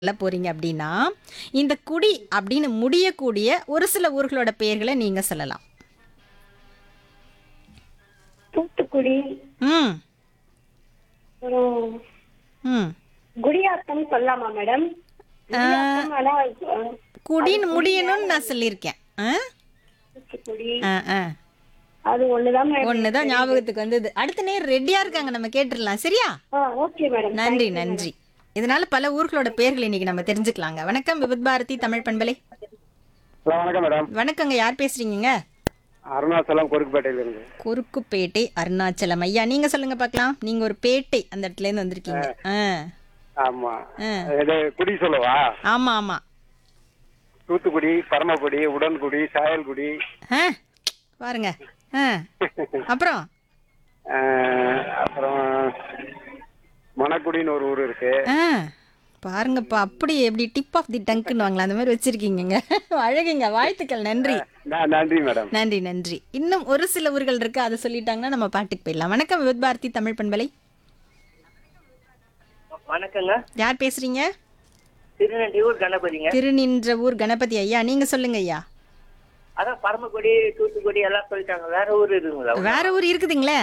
சொல்ல போறீங்க அப்படின்னா இந்த குடி அப்படின்னு முடியக்கூடிய ஒரு சில ஊர்களோட பெயர்களை நீங்க சொல்லலாம் தூத்துக்குடி ம் அப்புறம் ம் குடியாத்தம் சொல்லலாமா மேடம் குடியாத்தம் ஆனா அஹ், குடின்னு முடியணும்னு நான் சொல்லியிருக்கேன் ஆ? தூத்துக்குடி ஆ ஆ அது ஒண்ணுதான் மேடம் ஒண்ணுதான் ஞாபகத்துக்கு வந்தது அடுத்த நேரம் ரெடியா இருக்காங்க நம்ம கேட்டுடலாம் சரியா ஓகே மேடம் நன்றி நன்றி இதனால பல ஊர்களோட பெயர்கள் இன்னைக்கு நம்ம தெரிஞ்சுக்கலாங்க வணக்கம் விபத் பாரதி தமிழ் பண்பலை ஹலோ வணக்கம் மேடம் வணக்கங்க யார் பேசுறீங்க அருணாச்சலம் குறுக்குப்பேட்டையில இருந்து குறுக்குப்பேட்டை அருணாச்சலம் ஐயா நீங்க சொல்லுங்க பார்க்கலாம் நீங்க ஒரு பேட்டை அந்த இடத்துல இருந்து வந்திருக்கீங்க ஆ ஆமா ஆ. இது குடி சொல்லவா ஆமா ஆமா தூத்துக்குடி பரமக்குடி உடன்குடி சாயல்குடி ஆ பாருங்க ஆ அப்புறம் ஆஹ், அப்புறம் மணக்குடின்னு ஒரு ஊர் இருக்கு ஆ பாருங்கப்பா அப்படி எப்படி டிப் ஆஃப் தி டங்க்னு வாங்களா அந்த மாதிரி வச்சிருக்கீங்க அழகுங்க வாழ்த்துக்கள் நன்றி ந- நன்றி மேடம் நன்றி நன்றி இன்னும் ஒரு சில ஊர்கள் இருக்கு அதை சொல்லிட்டாங்கன்னா நம்ம பாட்டுக்கு போயிடலாம் வணக்கம் விபத் பாரதி தமிழ் பண்பலை வணக்கங்க யார் பேசுறீங்க திருநெல்வேலூர் கணபதிங்க திருநின்ற ஊர் கணபதி ஐயா நீங்க சொல்லுங்க ஐயா அதான் பரமக்குடி தூத்துக்குடி எல்லாம் சொல்லிட்டாங்க வேற ஊர் இருக்குங்களா வேற ஊர் இருக்குதுங்களே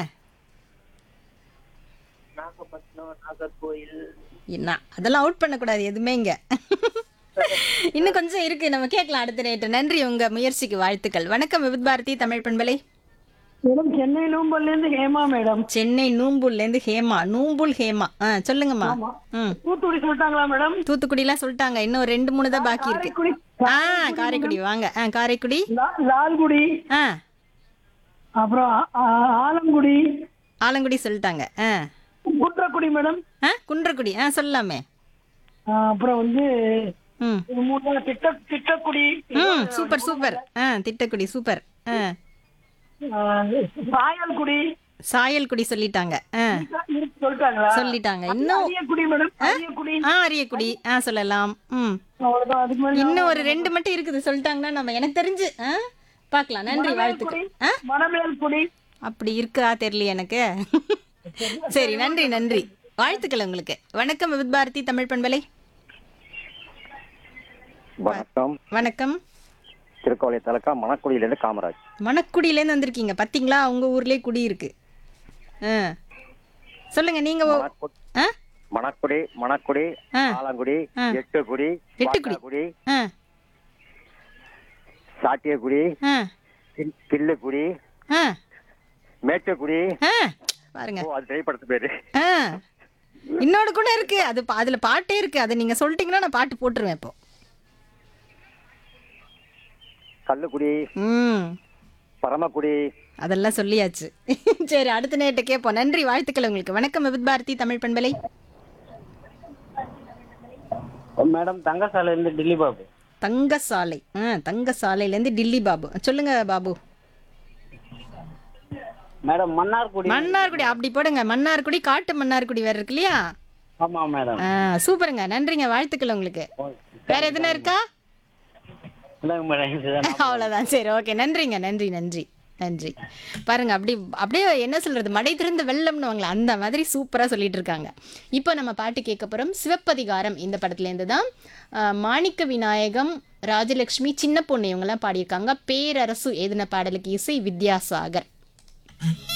நாகப்பட்டினம் நாகர்கோயில் என்ன அதெல்லாம் அவுட் பண்ணக்கூடாது எதுவுமே இங்க இன்னும் கொஞ்சம் இருக்கு நம்ம கேட்கலாம் அடுத்த நேற்று நன்றி உங்க முயற்சிக்கு வாழ்த்துக்கள் வணக்கம் விபத் பாரதி தமிழ் பண்பலை மேடம் சென்னை நூம்பல்ல இருந்து ஹேமா மேடம் சென்னை நூம்புல்ல இருந்து ஹேமா நூம்புல் ஹேமா ஆ சொல்லுங்கம்மா ம் தூத்துக்குடி சொல்லிட்டாங்களா மேடம் தூத்துக்குடிலாம் சொல்லிட்டாங்க இன்னும் ரெண்டு மூணு தான் பாக்கி இருக்கு காரைக்குடி ஆ காரைக்குடி வாங்க ஆ காரைக்குடி லா- லால்குடி ஆ அப்புறம் ஆ- ஆ- ஆலங்குடி ஆலங்குடி சொல்லிட்டாங்க ஆ குன்றக்குடி மேடம் ஆ குன்றக்குடி ஆ சொல்லலாமே ஆ, அப்புறம் வந்து ம் இது மூணு திட்ட திட்டக்குடி ம் சூப்பர் சூப்பர் ஆ திட்டக்குடி சூப்பர் ஆ ஆ, சாயல்குடி சாயல்குடி சொல்லிட்டாங்க ஆ இருக்கு சொல்லிட்டாங்களா சொல்லிட்டாங்க இன்னும் அரியக்குடி மேடம் அரியக்குடி ஆ அரியக்குடி ஆ சொல்லலாம் ம் அவ்வளவுதான் அதுக்கு மேல இன்னும் ஒரு ரெண்டு மட்டும் இருக்குது சொல்லிட்டாங்கன்னா நம்ம எனக்கு தெரிஞ்சு ஆ பார்க்கலாம் நன்றி வாழ்த்துக்கள் ஆ மணமேல்குடி அப்படி இருக்கா தெரியல எனக்கு சரி நன்றி நன்றி வாழ்த்துக்கள் உங்களுக்கு வணக்கம் விபத் பாரதி தமிழ் பண்பலை வணக்கம் வணக்கம் திருக்கோவிலை தலக்கா மணக்குடியிலேருந்து காமராஜ் மணக்குடியிலேருந்து வந்திருக்கீங்க பார்த்தீங்களா உங்க ஊர்லயே குடி இருக்கு ஆ சொல்லுங்க நீங்க ஓ- மணக்கு- ஆ மணக்குடி மணக்குடி ஆ. ஆலங்குடி ஆ. எட்டுக்குடி எட்டுக்குடி. வாக்காக்குடி ஆ சாட்டியக்குடி ஆ கில்- கில்லுக்குடி ஆ மேட்டுக்குடி ஆ பாருங்க ஓ அது திரைப்படத்து பேரு ஆ இன்னொரு கூட இருக்கு அது பா- அதுல பாட்டே இருக்கு அதை நீங்க சொல்லிட்டீங்கன்னா நான் பாட்டு போட்டுருவேன் இப்போ கல்லுக்குடி ம் பரமக்குடி அதெல்லாம் சொல்லியாச்சு சரி அடுத்த நேரத்தை கேட்போம் நன்றி வாழ்த்துக்கள் உங்களுக்கு வணக்கம் விபத் பாரதி தமிழ் பண்பலை மேடம் தங்கசாலையிலேருந்து டில்லி பாபு தங்கசாலை ஆ தங்கசாலையிலேருந்து டில்லி பாபு சொல்லுங்க பாபு மேடம் மன்னார்குடி மன்னார்குடி அப்படி போடுங்க மன்னார்குடி காட்டு மன்னார்குடி வேற இருக்கு இல்லையா ஆமா மேடம் ஆ சூப்பருங்க நன்றிங்க வாழ்த்துக்கள் உங்களுக்கு வேற எதுனா இருக்கா இல்லைங்க மேடம் இதுதான் அவ்வளோதான் சரி ஓகே நன்றிங்க நன்றி நன்றி நன்றி பாருங்க அப்படி அப்படியே என்ன சொல்றது மடை திறந்த வெள்ளம்னுவாங்களே அந்த மாதிரி சூப்பராக சொல்லிட்டு இருக்காங்க இப்போ நம்ம பாட்டு கேட்க போகிறோம் சிவப்பதிகாரம் இந்த படத்துலேருந்து தான் ஆஹ், மாணிக்க விநாயகம் ராஜலக்ஷ்மி சின்ன பொண்ணு இவங்கெல்லாம் பாடியிருக்காங்க பேரரசு எழுதின பாடலுக்கு இசை வித்யாசாகர்